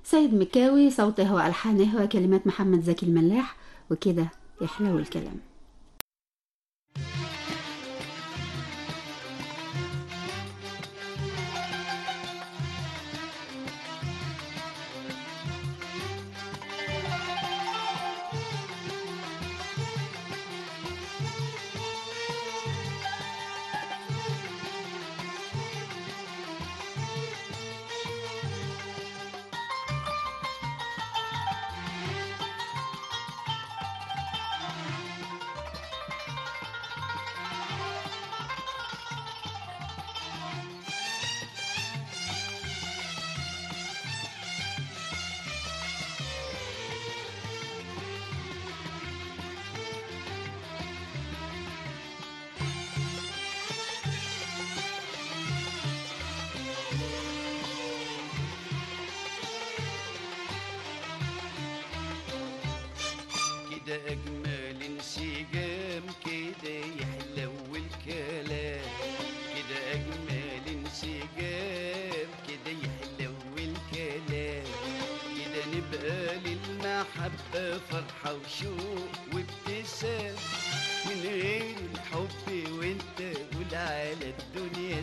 سيد مكاوي صوته وألحانه وكلمات محمد زكي الملاح وكده يحلو الكلام كده أجمل انسجام كده يحلو الكلام كده أجمل انسجام كده يحلو الكلام كده نبقى للمحبة فرحة وشوق وابتسام من غير الحب وانت قول على الدنيا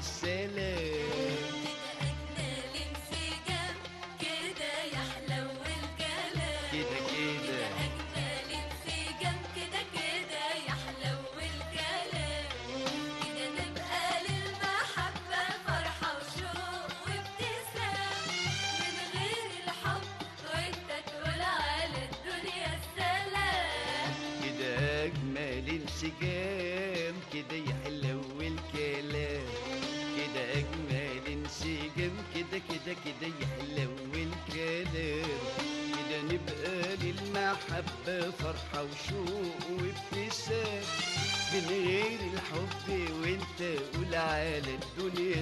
السلام أجمل انسجام كده يحلو الكلام كده كده أجمل انسجام كده كده يحلو الكلام كده نبقى للمحبة فرحة وشوق وابتسام من غير الحب وانت تقول على الدنيا السلام كده أجمل انسجام كده يحلو الكلام كده أجمل انسجام كده كده كده يحلو الكلام كده نبقى للمحبة فرحة وشوق وابتسام من غير الحب وانت قول على الدنيا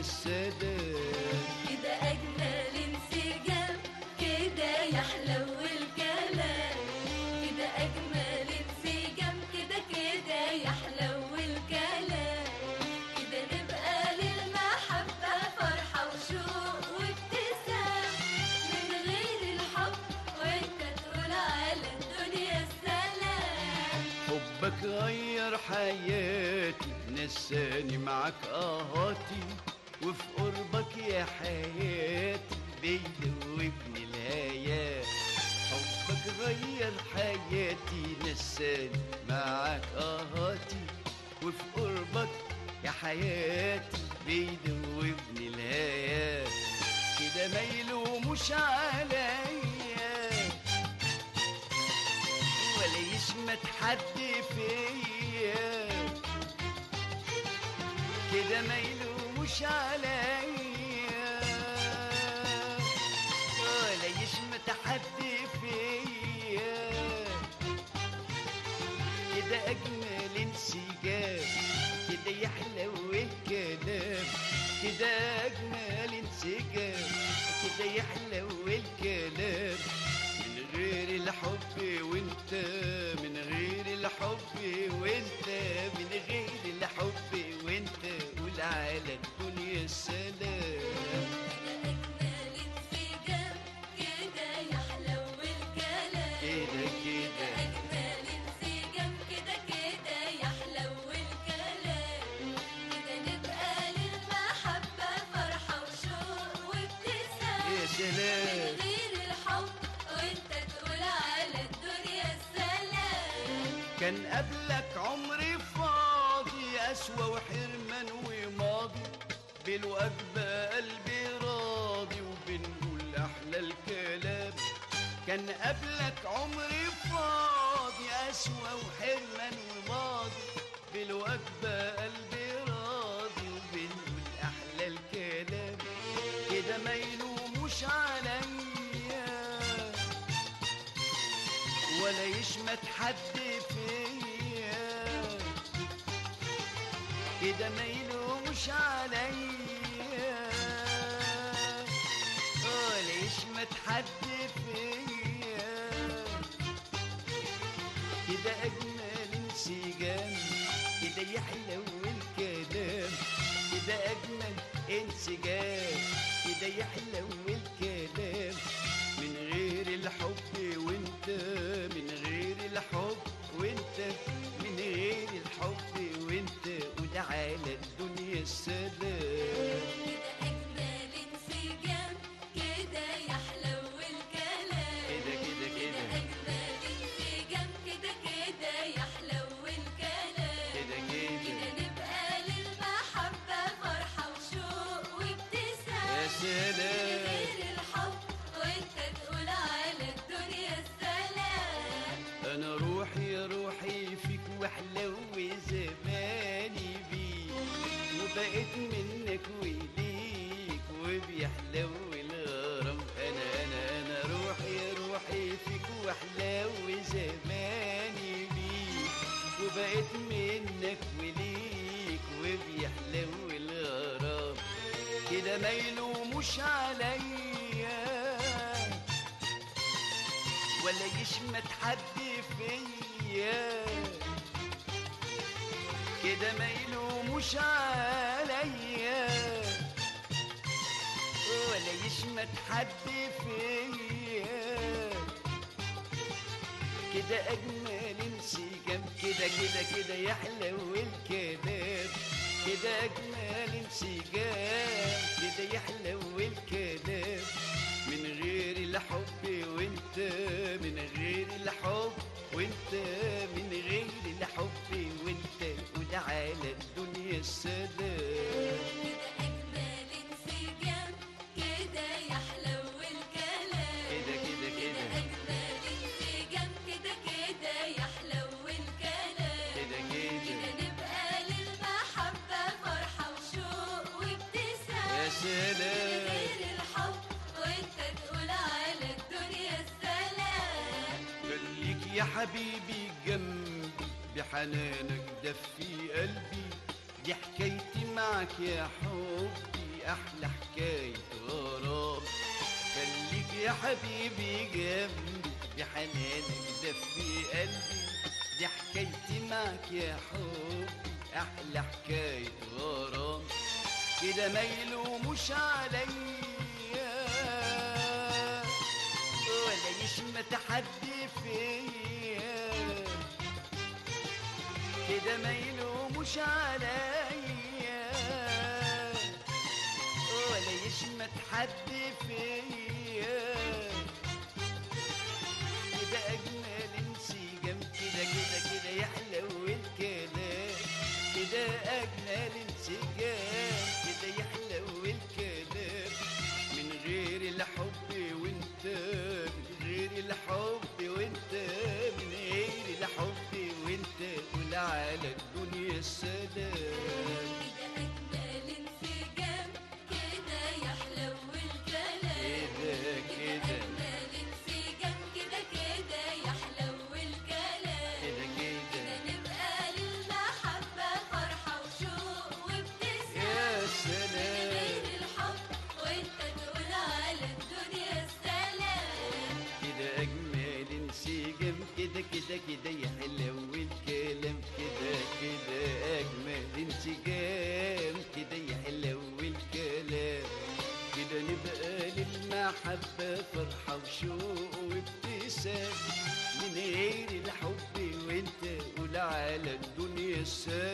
السلام كده أجمل انسجام كده يحلو الكلام كده أجمل انسجام كده كده يحلو الكلام كده نبقى للمحبة فرحة وشوق وابتسام من غير الحب وانت تقول على الدنيا السلام حبك غير حياتي نساني معاك اهاتي وفي قربك يا حياتي بيدوبني الهيات حبك غير حياتي نساني معاك اهاتي وفي قربك يا حياتي بيدوبني الهيات كده ما يلوموش عليا ولا يشمت حد فيا كده ما يلوموش عليا ولا يشمت حد فيا كده اجمل انسجام كده يحلو الكلام كده اجمل انسجام كده يحلو الكلام من غير الحب وانت من غير الحب وانت من غير الحب وانت قول على الدنيا السلام أجمل انسجام كده يحلو الكلام كده كده أجمل انسجام كده كده يحلو الكلام كده نبقى للمحبة فرحة وشوق وابتسام يا سلام من غير الحب وانت تقول على الدنيا السلام كان قبلك عمري فاضي أسوى وحرمان وماضي بالوجبة قلبي راضي وبنقول أحلى الكلام كان قبلك عمري فاضي أسوى وحرمان وماضي بالوجبة قلبي راضي وبنقول أحلى الكلام كده ما يلوموش عليا ولا يشمت حد فيا كده ما يلومش عليا ولا يشمت حد فيا كده اجمل انسجام كده يحلو الكلام كده اجمل انسجام كده يحلو الكلام من غير يلوموش عليا ولا يشمت حد فيا كده ما يلوموش عليا ولا يشمت حد فيا كده اجمل انسجام كده كده كده يحلو الكلام كده اجمل انسجام كده يحلو الكلام من غير الحب وانت من غير الحب وانت من غير الحب وانت وده على الدنيا السلام كده أجمل انسجام كده يحلو الكلام كده كده كده كده أجمل انسجام كده كده يحلو الكلام كده كده كده نبقى للمحبة فرحة وشوق وابتسام يا سلام غير الحب وانت تقول على الدنيا السلام خليك يا حبيبي جنبي بحنانك دفي قلبي دي حكايتي معك يا حبي احلى حكاية غرام خليك يا حبيبي جنبي بحنانك دفي قلبي دي حكايتي معك يا حبي احلى حكاية غرام كده ما يلوموش عليا ولا يشمت حد فيا كده ما يلوموش عليا ولا يشمت حد فيا كده اجمل انسجام كده كده كده يحلو الكلام كده اجمل انسجام كده يحلو الكلام من غير الحب وانت من غير الحب وانت من غير الحب وانت ولا على الدنيا السلام كده أجمل انسجام كده يحلو الكلام كده كده أجمل انسجام كده كده يحلو الكلام كده كده كده نبقى للمحبة فرحة وشوق وابتسام يا سلام غير الحب وانت تقول على الدنيا السلام كده اجمل انسجام كده كده كده يحلو الكلام كده كده اجمل انسجام كده يحلو الكلام كده نبقى للمحبة فرحة وشوق وابتسام من غير الحب وانت قول على الدنيا السلام